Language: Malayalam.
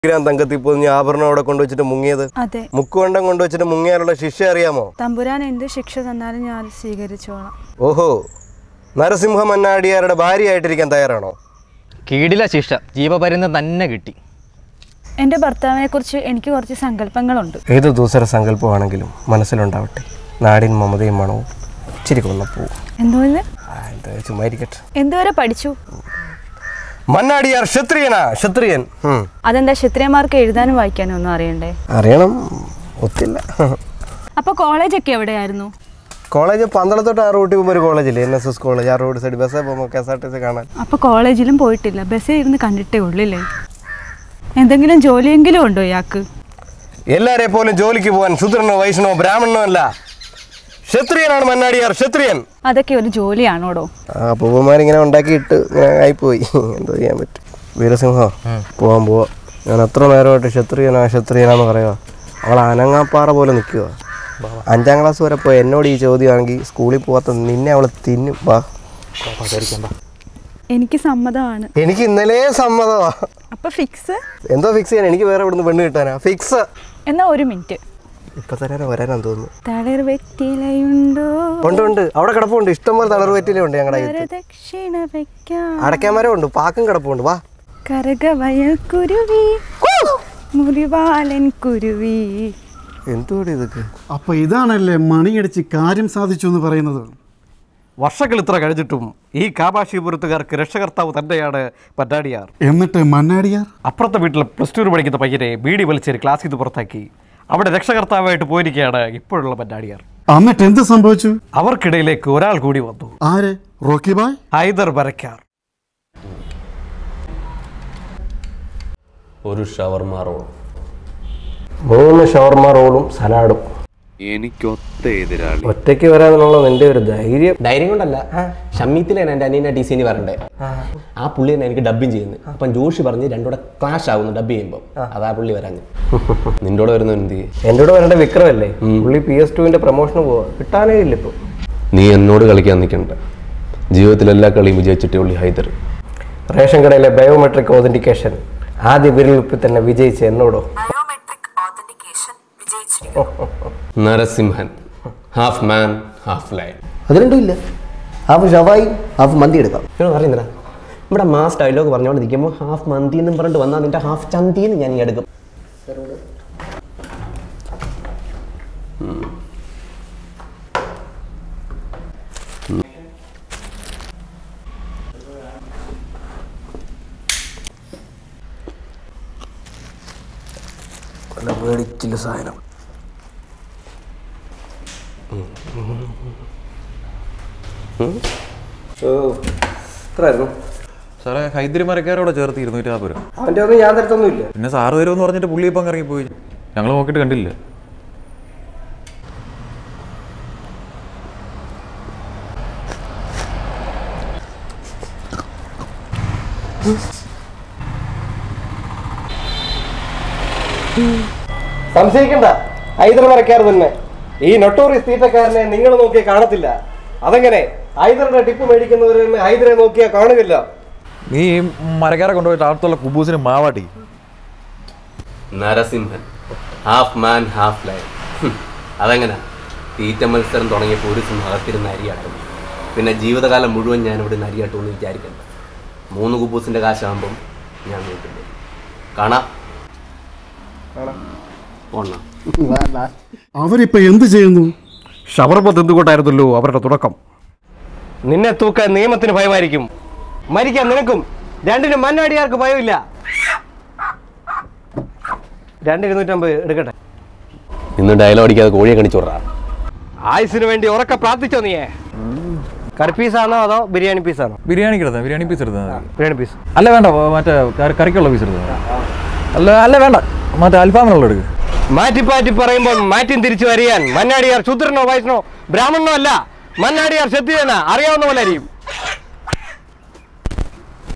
ഗ്രാം തങ്കത്തിൽ പൊതിഞ്ഞ് ആഭരണം അവിടെ കൊണ്ടുവച്ചിട്ട് മുങ്ങിയത് അതെ മുക്കുവണ്ടം കൊണ്ടുവച്ചിട്ട് മുങ്ങിയാലുള്ള ശിക്ഷ അറിയാമോ തമ്പുരാൻ എന്ത് ശിക്ഷ തന്നാലും ഞാൻ സ്വീകരിച്ചോളാം ഓഹോ നരസിംഹ മന്നാടിയാരുടെ ഭാര്യയായിട്ടിരിക്കാൻ തയ്യാറാണോ കീടില ശിക്ഷ ജീവപര്യന്തം തന്നെ കിട്ടി എൻ്റെ ഭർത്താവിനെ കുറിച്ച് എനിക്ക് കുറച്ച് സങ്കല്പങ്ങളുണ്ട് ഏത് ദൂസര സങ്കല്പമാണെങ്കിലും മനസ്സിലുണ്ടാവട്ടെ നാടിൻ മമതയും മണവും ഇച്ചിരി കൊന്നപ്പോ എന്തോ ഇത് ചുമ്മായിരിക്കട്ടെ എന്തുവരെ പഠിച്ചു മന്നാടിയാർ ക്ഷത്രിയനാ ക്ഷത്രിയൻ ഉം. അതെന്താ ക്ഷത്രിയന്മാർക്ക് എഴുതാനും വായിക്കാനും ഒന്നും അറിയണ്ടേ അറിയണം ഒത്തില്ല അപ്പോൾ കോളേജൊക്കെ എവിടെയായിരുന്നു കോളേജ് പന്തളത്തോട്ട് ആ റൂട്ടിൽ പോകുമ്പോൾ ഒരു കോളേജില്ലേ എൻ എസ് എസ് കോളേജ് ആ റോഡ് സൈഡ് ബസ്സേ പോകുമ്പോൾ K S R T C കാണാൻ അപ്പോൾ കോളേജിലും പോയിട്ടില്ല ബസ്സിൽ ഇരുന്ന് കണ്ടിട്ടേ ഉള്ളില്ലേ എന്തെങ്കിലും ജോലിയെങ്കിലും ഉണ്ടോ ഇയാൾക്ക് എല്ലാരെ പോലും ജോലിക്ക് പോകാൻ ശുദ്രനോ വൈഷ്ണവോ ബ്രാഹ്മണനോ അല്ല ക്ഷത്രിയനാണ് മന്നാടിയാർ ക്ഷത്രിയൻ അതൊക്കെ ഒരു ജോലിയാണോടോ ആ പൂവന്മാരിങ്ങനെ ഉണ്ടാക്കിയിട്ട് ഇങ്ങനെ ആയിപ്പോയി എന്തോ ചെയ്യാൻ പറ്റും വീരസിംഹ പോവാൻ പോവാ ഞാൻ എത്ര നേരമായിട്ട് ക്ഷത്രിയനാ ക്ഷത്രിയനാന്ന് പറയുക അവൾ അനങ്ങാപ്പാറ പോലെ നിൽക്കുക അഞ്ചാം ക്ലാസ് വരെ പോയി എന്നോട് ഈ ചോദ്യമാണെങ്കിൽ സ്കൂളിൽ പോവാത്ത നിന്നെ അവൾ തിന്നും വാ എനിക്ക് സമ്മതമാണ് എനിക്ക് ഇന്നലെ സമ്മതമാ അപ്പോൾ ഫിക്സ് എന്തോ ഫിക്സ് ചെയ്യാൻ എനിക്ക് വേറെ ഇവിടുന്ന് പെണ്ണ് കിട്ടാനാ ഫിക്സ് എന്നാ ഒരു മിനിറ്റ് ഇപ്പൊ തരാനാ വരാനാന്ന് തോന്നുന്നു തളിർ വെറ്റിലയുണ്ടോ ഉണ്ട് ഉണ്ട് അവിടെ കിടപ്പുണ്ട് ഇഷ്ടംപോലെ തളർ പറ്റിയിലുണ്ട് ഞങ്ങളുടെ കയ്യിൽ വരദക്ഷിണ വെക്കാം അടയ്ക്കാമരം ഉണ്ട് പാക്കും കിടപ്പുണ്ട് വാ കരകവയൽ കുരുവി മുറിവാലൻ കുരുവി എന്തുകൂടി ഇതൊക്കെ അപ്പൊ ഇതാണല്ലേ മണിയടിച്ച് കാര്യം സാധിച്ചു എന്ന് പറയുന്നത് വർഷങ്ങൾ ഇത്ര കഴിഞ്ഞിട്ടും ഈ കാമാശിപുരത്തുകാർക്ക് രക്ഷകർത്താവ് തന്നെയാണ് പറ്റാടിയാർ എന്നിട്ട് മന്നാടിയാർ അപ്പുറത്തെ വീട്ടിൽ പ്ലസ് ടു പഠിക്കുന്ന പയ്യനെ ബീഡി വലിച്ചേരി ക്ലാസ്സിൽ നിന്ന് പുറത്താക്കി അവിടെ രക്ഷകർത്താവായിട്ട് പോയിരിക്കുകയാണ് ഇപ്പോഴുള്ള പറ്റാടിയാർ എന്നിട്ട് എന്ത് സംഭവിച്ചു അവർക്കിടയിലേക്ക് ഒരാൾ കൂടി വന്നു ആര് റോക്കി ബായ് ഹൈദർ ബരക്കാർ ഒരു ഷവർമ റോൾ മൂന്ന് ഷവർമ റോളും സലാഡും എനിക്കൊത്ത എതിരാളി ഒറ്റയ്ക്ക് വരാനുള്ള നിന്റെ ഒരു ധൈര്യം ധൈര്യം കൊണ്ടല്ല ഷമ്മീത്തിലാണ് എൻ്റെ അനിയനെ ടി സിന് വരണ്ടേ ആ പുള്ളി തന്നെ എനിക്ക് ഡബ്ബിങ് ചെയ്യുന്നത് അപ്പം ജോഷി പറഞ്ഞ് രണ്ടൂടെ ക്ലാഷ് ആവുന്നു ഡബ് ചെയ്യുമ്പോൾ അതാ പുള്ളി വരാഞ്ഞ് നിന്റെ കൂടെ വരുന്ന എന്ത് ചെയ്യും? എൻ്റെ കൂടെ വരേണ്ട വിക്രമല്ലേ പുള്ളി പി എസ് ടുവിന്റെ പ്രൊമോഷന് പോവാ കിട്ടാനേ ഇല്ല ഇപ്പോൾ നീ എന്നോട് കളിക്കാൻ നിൽക്കണ്ട ജീവിതത്തിൽ എല്ലാ കളിയും വിജയിച്ചിട്ടേ ഉള്ളി ഹൈദർ റേഷൻ കടയിലെ ബയോമെട്രിക് ഓതന്റിക്കേഷൻ ആദ്യ വിരലിപ്പിൽ തന്നെ വിജയിച്ച എന്നോടോ ബയോമെട്രിക് ഓതന്റിക്കേഷൻ വിജയിച്ചിരിക്കുന്നു Narasimhan half man half lion അത് രണ്ടും ഇല്ല ഹാഫ് ഷവായി ഹാഫ് മന്തി എടുക്കാം എന്നോട് പറയുന്നില്ല ഇവിടെ മാസ് ഡയലോഗ് പറഞ്ഞുകൊണ്ട് നിൽക്കുമ്പോൾ ഹാഫ് മന്തി എന്നും പറഞ്ഞിട്ട് വന്നാൽ നിന്റെ ഹാഫ് ചന്തി എന്ന് ഞാൻ ഈ എടുക്കും മേടിച്ചില്ല സാധനം എത്രയായിരുന്നു സാറേ ഹൈദരി മരക്കാരോടെ ചേർത്ത് ഇരുന്നൂറ്റി നാൽപ്പത് രൂപ അവൻ്റെ ഒന്നും ഞാൻ തരത്തൊന്നുമില്ല പിന്നെ സാറ് വരുമെന്ന് പറഞ്ഞിട്ട് പുള്ളി ഇപ്പം ഇറങ്ങിപ്പോയി ഞങ്ങൾ നോക്കിയിട്ട് കണ്ടില്ല സംശയിക്കണ്ട ഹൈദർ മരക്കാർ തന്നെ ഈ നൊട്ടോറിയസ് തീറ്റക്കാരനെ നിങ്ങൾ നോക്കിയാൽ കാണത്തില്ല അതെങ്ങനെ ഹൈദറിന്റെ ടിപ്പ് മേടിക്കുന്നവർ ഹൈദറെ നോക്കിയാൽ കാണുകയില്ല നീ ഈ മരക്കാരെ കൊണ്ടുപോയിട്ട് അടുത്തുള്ള കുബൂസിന് മാവാട്ടി Narasimhan half man half lion അതെങ്ങനെ തീറ്റ മത്സരം തുടങ്ങിയപ്പോൾ ഒരു സിംഹം അകത്തിരുന്ന് അരിയാട്ടും പിന്നെ ജീവിതകാലം മുഴുവൻ ഞാൻ ഇവിടെ നിന്ന് അരിയാട്ടുമെന്ന് വിചാരിക്കണ്ട മൂന്ന് കുബൂസിൻ്റെ കാശാകുമ്പം ഞാൻ വീട്ടിൽ വരും കാണാം പോണ അവരിപ്പോ എന്ത് ചെയ്യുന്നു ഷവർമ തിന്നുകൊണ്ടായിരുന്നല്ലോ അവരുടെ തുടക്കം നിന്നെ തൂക്കാൻ നിയമത്തിന് ഭയമായിരിക്കും മരിക്കാൻ നിനക്കും രണ്ടിനും മണ്ണാടിയാർക്ക് ഭയമില്ല രണ്ട് ഇരുന്നൂറ്റമ്പത് എടുക്കട്ടെ ഇന്ന് ഡയലോഗ് അടിക്കാതെ കോഴിയെ കണിച്ചോടാ ആയുസിന് വേണ്ടി ഉറക്കെ പ്രാർത്ഥിച്ചോ നീയെ കറി പീസാണോ അതോ ബിരിയാണി പീസാണോ ബിരിയാണിക്ക് എടുത്താൽ ബിരിയാണി പീസ് എടുത്താൽ മതി ബിരിയാണി പീസ് അല്ല വേണ്ട മറ്റേ കറി- കറിക്കുള്ള പീസ് എടുത്താൽ അല്ല അല്ല വേണ്ട മറ്റേ അൽഫാമിനുള്ള എടുക്ക് മാറ്റി പാറ്റി പറയുമ്പോൾ മാറ്റിയും തിരിച്ചു വരിയാൻ മന്നാടിയാർ ശുദ്രനോ വൈഷ്ണോ ബ്രാഹ്മണനോ അല്ല മന്നാടിയാർ ക്ഷത്രിയനാ അറിയാവുന്ന പോലെ ആയിരിക്കും